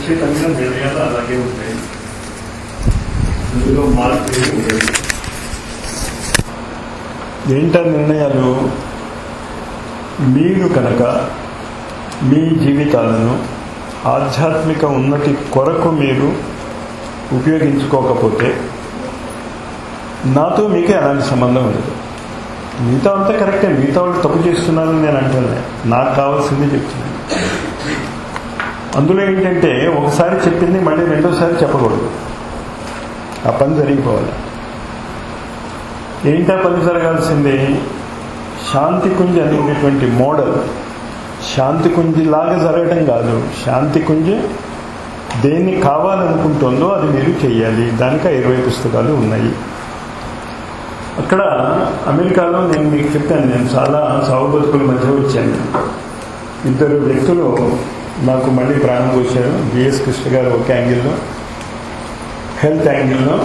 ఖచ్చితంగా నిర్ణయాలు అలాగే ఉంటాయి అందులో మార్పు ఏమీ ఉండదు ఏంట నిర్ణయాలు మీరు కనుక మీ జీవితాలను ఆధ్యాత్మిక ఉన్నతి కొరకు మీరు ఉపయోగించుకోకపోతే నాతో మీకే అలాంటి సంబంధం ఉండదు మిగతా అంతా కరెక్టే మిగతా వాళ్ళు తప్పు చేస్తున్నారని నేను అంటున్నాను నాకు కావాల్సింది చెప్తున్నాను అందులో ఏంటంటే ఒకసారి చెప్పింది మళ్ళీ రెండోసారి చెప్పకూడదు ఆ పని జరిగిపోవాలి ఏంటా పని జరగాల్సింది శాంతి కుంజ అనేటటువంటి మోడల్ శాంతి కుంజి లాగా జరగడం కాదు శాంతి కుంజి దేన్ని కావాలనుకుంటుందో అది మీరు చెయ్యాలి దానికి ఇరవై పుస్తకాలు ఉన్నాయి అక్కడ అమెరికాలో నేను మీకు చెప్పాను నేను చాలా సాగు బతుకుల మధ్య వచ్చాను ఇద్దరు వ్యక్తులు నాకు మళ్ళీ ప్రాణం పోశారు బిఎస్ కృష్ణ గారు ఒక యాంగిల్లో హెల్త్ యాంగిల్లో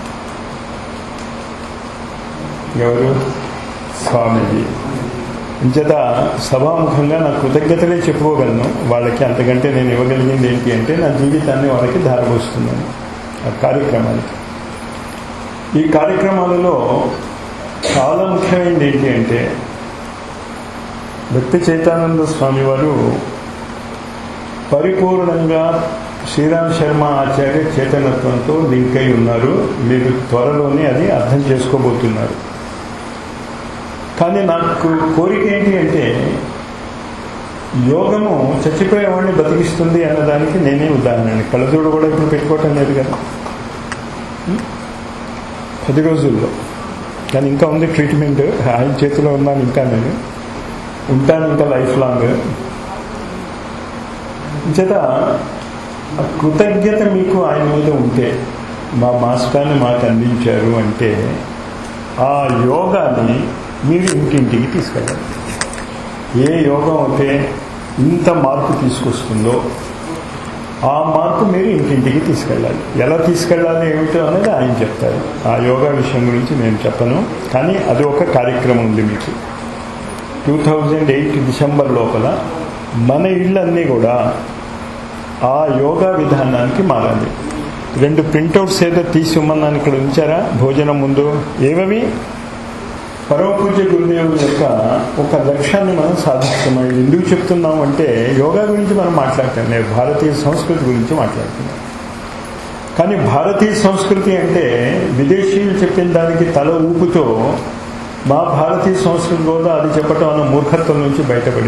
ఎవరు స్వామీజీ ఇంచేత సభాముఖంగా నా కృతజ్ఞతలే చెప్పుకోగలను వాళ్ళకి అంతకంటే నేను ఇవ్వగలిగింది ఏంటి అంటే నా జీవితాన్ని వాళ్ళకి ధారపోస్తున్నాను ఆ కార్యక్రమానికి ఈ కార్యక్రమాలలో చాలా ముఖ్యమైనది ఏంటి అంటే భక్తి చైతానంద స్వామి వారు పరిపూర్ణంగా శ్రీరామ్ శర్మ ఆచార్య చేతనత్వంతో లింక్ అయి ఉన్నారు మీరు త్వరలోనే అది అర్థం చేసుకోబోతున్నారు కానీ నాకు కోరిక ఏంటి అంటే యోగము చచ్చిపోయే వాడిని బతికిస్తుంది అన్నదానికి నేనే ఉదాహరణ కళ్ళజోడు కూడా ఇప్పుడు పెట్టుకోవటం లేదు కదా పది రోజుల్లో కానీ ఇంకా ఉంది ట్రీట్మెంట్ ఆయన చేతిలో ఉన్నాను ఇంకా నేను ఉంటాను ఇంకా లైఫ్ లాంగ్ చేత కృతజ్ఞత మీకు ఆయన మీద ఉంటే మా మాస్టర్ని మాకు అందించారు అంటే ఆ యోగాని మీరు ఇంటింటికి తీసుకెళ్ళాలి ఏ యోగం అయితే ఇంత మార్పు తీసుకొస్తుందో ఆ మార్పు మీరు ఇంటింటికి తీసుకెళ్ళాలి ఎలా తీసుకెళ్ళాలి ఏమిటో అనేది ఆయన చెప్తారు ఆ యోగా విషయం గురించి నేను చెప్పను కానీ అది ఒక కార్యక్రమం ఉంది మీకు టూ థౌజండ్ ఎయిట్ డిసెంబర్ లోపల మన ఇళ్ళన్నీ కూడా ఆ యోగా విధానానికి మారాలి రెండు ప్రింట్అవుట్స్ ఏదో తీసి ఇమ్మన్నాను ఇక్కడ ఉంచారా భోజనం ముందు ఏమవి పరమ పూజ్య గురుదేవుల యొక్క ఒక లక్ష్యాన్ని మనం సాధిస్తున్నాం ఇది ఎందుకు చెప్తున్నాం అంటే యోగా గురించి మనం మాట్లాడతాం నేను భారతీయ సంస్కృతి గురించి మాట్లాడుతున్నాం కానీ భారతీయ సంస్కృతి అంటే విదేశీయులు చెప్పిన దానికి తల ఊపుతో మా భారతీయ సంస్కృతి కూడా అది చెప్పటం అన్న మూర్ఖత్వం నుంచి బయటపడి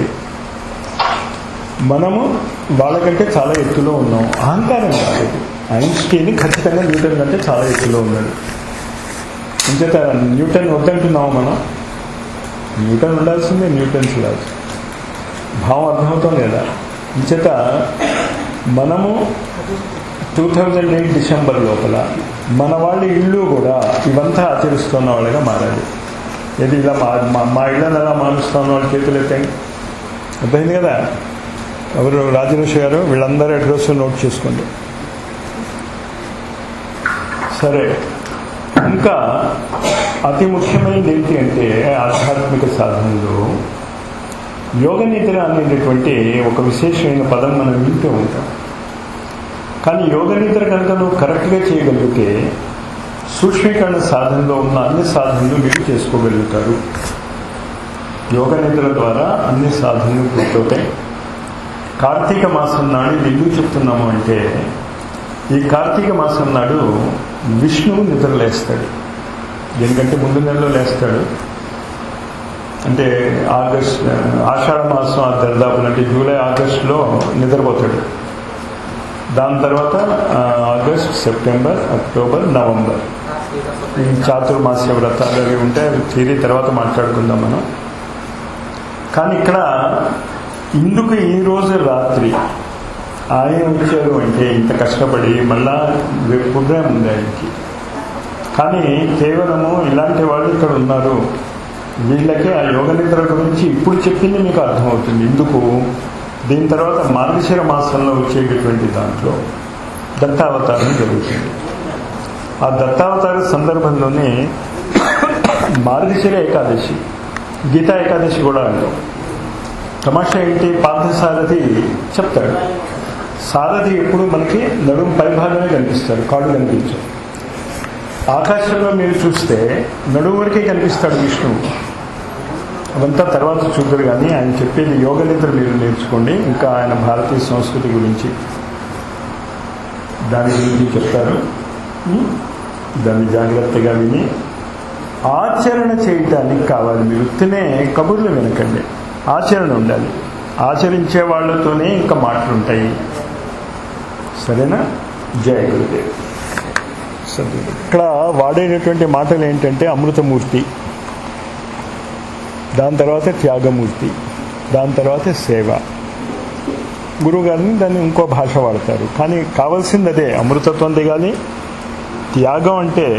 మనము వాళ్ళకంటే చాలా ఎత్తులో ఉన్నాం అహంకారం కాదు ఐన్స్టీన్ ఖచ్చితంగా న్యూటన్ కంటే చాలా ఎత్తులో ఉన్నాడు ఇంచేత న్యూటన్ వద్దంటున్నాము మనం న్యూటన్ ఉండాల్సిందే న్యూటన్స్ లాగా భావం అర్థమవుతాం లేదా ఇంచేత మనము టూ థౌజండ్ ఎయిట్ డిసెంబర్ లోపల మన వాళ్ళ ఇల్లు కూడా ఇవంతా ఆచరిస్తున్న వాళ్ళగా మారాలి ఇది ఇలా మా మా ఇళ్ళని ఎలా మారుస్తున్న వాళ్ళ చేతులు ఎత్తండి అర్థమైంది కదా ఎవరు రాజరేష్ గారు వీళ్ళందరూ అడ్రస్ నోట్ చేసుకోండి సరే ఇంకా అతి ముఖ్యమైనది ఏంటి అంటే ఆధ్యాత్మిక సాధనలో యోగ నిద్ర అనేటటువంటి ఒక విశేషమైన పదం మనం వింటూ ఉంటాం కానీ యోగ నిద్ర కనుక నువ్వు కరెక్ట్గా చేయగలిగితే సూక్ష్మీకరణ సాధనలో ఉన్న అన్ని సాధనలు మీరు చేసుకోగలుగుతారు యోగ నిద్ర ద్వారా అన్ని సాధనలు పూర్తవుతాయి కార్తీక మాసం నాడు ఇది ఎందుకు చెప్తున్నాము అంటే ఈ కార్తీక మాసం నాడు విష్ణువు నిద్రలేస్తాడు దీనికంటే ముందు నెలలో లేస్తాడు అంటే ఆగస్ట్ ఆషాఢ మాసం ఆ దరిదాపు అంటే జూలై ఆగస్టులో నిద్రపోతాడు దాని తర్వాత ఆగస్ట్ సెప్టెంబర్ అక్టోబర్ నవంబర్ ఈ చాతుర్మాస్య వ్రతాలు అవి ఉంటాయి అవి తీరి తర్వాత మాట్లాడుకుందాం మనం కానీ ఇక్కడ ఇందుకు ఈ రోజు రాత్రి ఆయన వచ్చారు అంటే ఇంత కష్టపడి మళ్ళా ప్రోగ్రామ్ ఉంది ఆయనకి కానీ కేవలము ఇలాంటి వాళ్ళు ఇక్కడ ఉన్నారు వీళ్ళకి ఆ యోగ నిద్ర గురించి ఇప్పుడు చెప్పింది మీకు అర్థమవుతుంది ఎందుకు దీని తర్వాత మార్గశిర మాసంలో వచ్చేటటువంటి దాంట్లో దత్తావతారం జరుగుతుంది ఆ దత్తావతార సందర్భంలోనే మార్గశిర ఏకాదశి గీతా ఏకాదశి కూడా అంటాం తమాషా ఏంటి పార్థసారథి చెప్తాడు సారథి ఎప్పుడు మనకి నడుము పైభాగమే కనిపిస్తాడు కాడు కనిపించదు ఆకాశంలో మీరు చూస్తే నడుము వరకే కనిపిస్తాడు విష్ణువు అవంతా తర్వాత చూద్దరు కానీ ఆయన చెప్పేది యోగ నిద్ర మీరు నేర్చుకోండి ఇంకా ఆయన భారతీయ సంస్కృతి గురించి దాని గురించి చెప్తారు ఉం? దాన్ని జాగ్రత్తగా విని ఆచరణ చేయటానికి కావాలి మీరు తినే కబుర్లు వినకండి ఆచరణ ఉండాలి ఆచరించే వాళ్ళతోనే ఇంకా మాటలు ఉంటాయి సరేనా జయ గురుదేవ్ సరే ఇక్కడ వాడేటటువంటి మాటలు ఏంటంటే అమృతమూర్తి దాని తర్వాత త్యాగమూర్తి దాని తర్వాత సేవ గురువుగారిని దాన్ని ఇంకో భాష వాడతారు కానీ కావాల్సింది అదే అమృతత్వం దిగాలి త్యాగం అంటే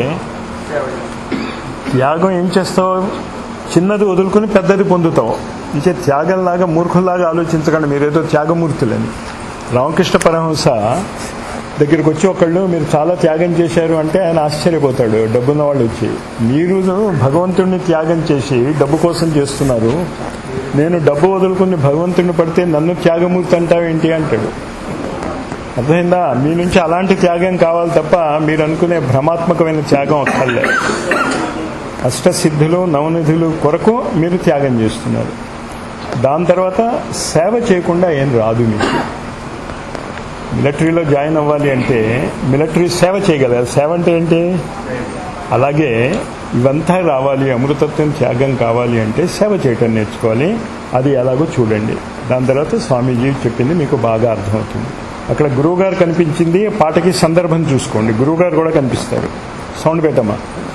త్యాగం ఏం చేస్తావు చిన్నది వదులుకొని పెద్దది పొందుతావు ఇచ్చే త్యాగంలాగా మూర్ఖుల్లాగా ఆలోచించకండి మీరేదో త్యాగమూర్తులని రామకృష్ణ పరమహంస దగ్గరికి వచ్చి ఒకళ్ళు మీరు చాలా త్యాగం చేశారు అంటే ఆయన ఆశ్చర్యపోతాడు డబ్బున్న వాళ్ళు వచ్చి మీరు భగవంతుడిని త్యాగం చేసి డబ్బు కోసం చేస్తున్నారు నేను డబ్బు వదులుకుని భగవంతుడిని పడితే నన్ను త్యాగమూర్తి అంటావేంటి అంటాడు అర్థమైందా మీ నుంచి అలాంటి త్యాగం కావాలి తప్ప మీరు అనుకునే భ్రమాత్మకమైన త్యాగం అక్కర్లే అష్టసిద్ధులు నవనిధులు కొరకు మీరు త్యాగం చేస్తున్నారు దాని తర్వాత సేవ చేయకుండా ఏం రాదు మీకు మిలిటరీలో జాయిన్ అవ్వాలి అంటే మిలిటరీ సేవ చేయగలరు సేవ అంటే ఏంటి అలాగే ఇవంతా రావాలి అమృతత్వం త్యాగం కావాలి అంటే సేవ చేయటం నేర్చుకోవాలి అది ఎలాగో చూడండి దాని తర్వాత స్వామీజీ చెప్పింది మీకు బాగా అర్థమవుతుంది అక్కడ గురువుగారు కనిపించింది పాటకి సందర్భం చూసుకోండి గురువుగారు కూడా కనిపిస్తారు సౌండ్ పెట్టమ్మా